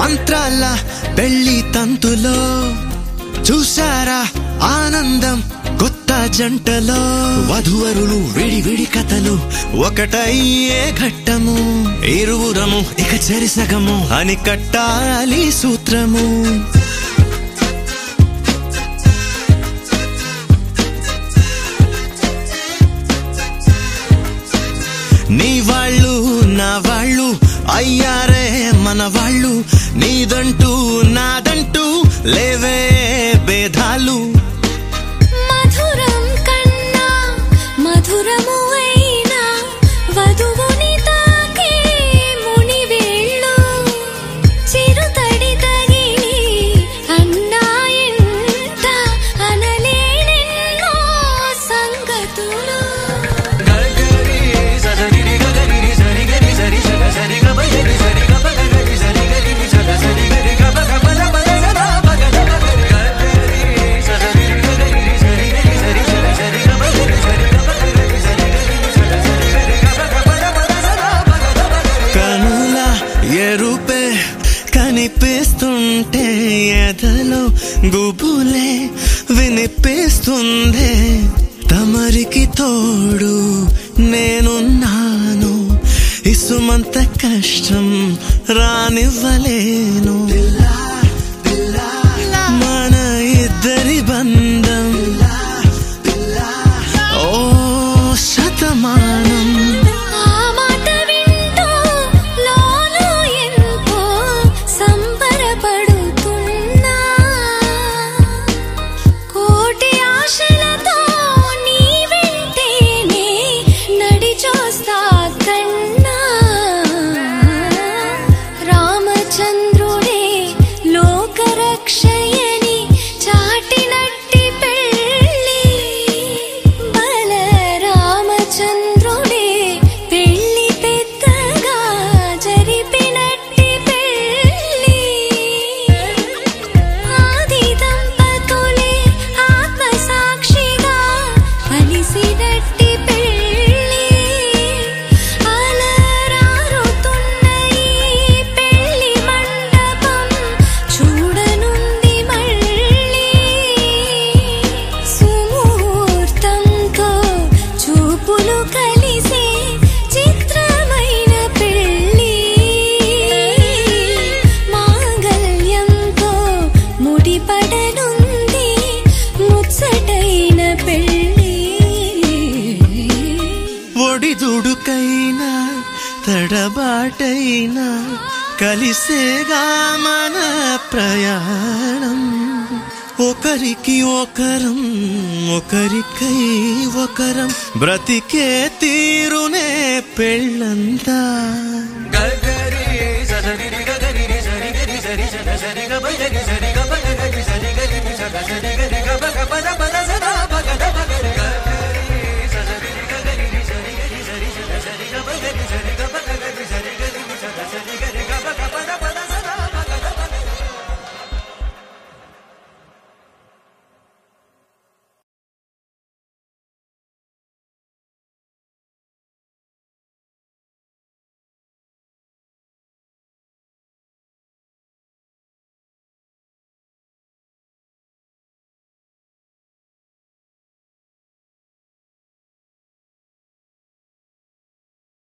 మంత్రాల పెళ్లి తంతులో చూసారా ఆనందం కొత్త జంటలో వధువరులు విడి విడి కథలు ఒకటయ్యే ఘట్టము ఇరువురము ఇక చెరిసగము అని కట్టాలి సూత్రము నీ వాళ్ళు నా వాళ్ళు అయ్యారే మన వాళ్ళు నీదంటూ నాదంటూ లేవే భేదాలు మధురం కన్నా మధురము అయినా వధువుని తాకే ముని వేళ్ళు చిరుతడి తగిలి అన్నాయంట అనలేనెన్నో సంగతులు కనుల ఎరుపే కనిపిస్తుంటే ఎదలో గుబులే వినిపిస్తుందే తమరికి తోడు నేనున్నాను ఇసుమంత కష్టం రానివ్వలేను మన ఇద్దరి బంధం ఓ శతమానం ఆ మాట వింటూ లోలో ఎంతో సంబరపడుతున్నా కోటి ఆశలతో నీ వెంటేనే నడిచొస్తా కన్నా రామచంద్రుడే లోకరక్షయని చాటినట్టి పెళ్ళి బల రామచంద్రుడే పెళ్ళి పెద్దగా జరిపినట్టి పెళ్ళి ఆది దంపతులే ఆత్మసాక్షిగా కలిసినట్టి పెళ్ళి అలరారుతున్న ఈ పెళ్ళి మండపం చూడనుంది మళ్ళీ సుముహూర్తంతో చూపులు కలిసే చిత్రమైన పెళ్ళి మాంగళ్యంతో ముడిపడనుంది ముచ్చటైన పెళ్ళి ఒడిదుడుకైనా తడబాటైనా కలిసేగా మన ప్రయాణం ఒకరికి ఒకరం ఒకరికై ఒకరం బ్రతికే తీరునే పెళ్ళంతా గగరి సరి గగరి సరి గరి సరి సరి గ సరి గ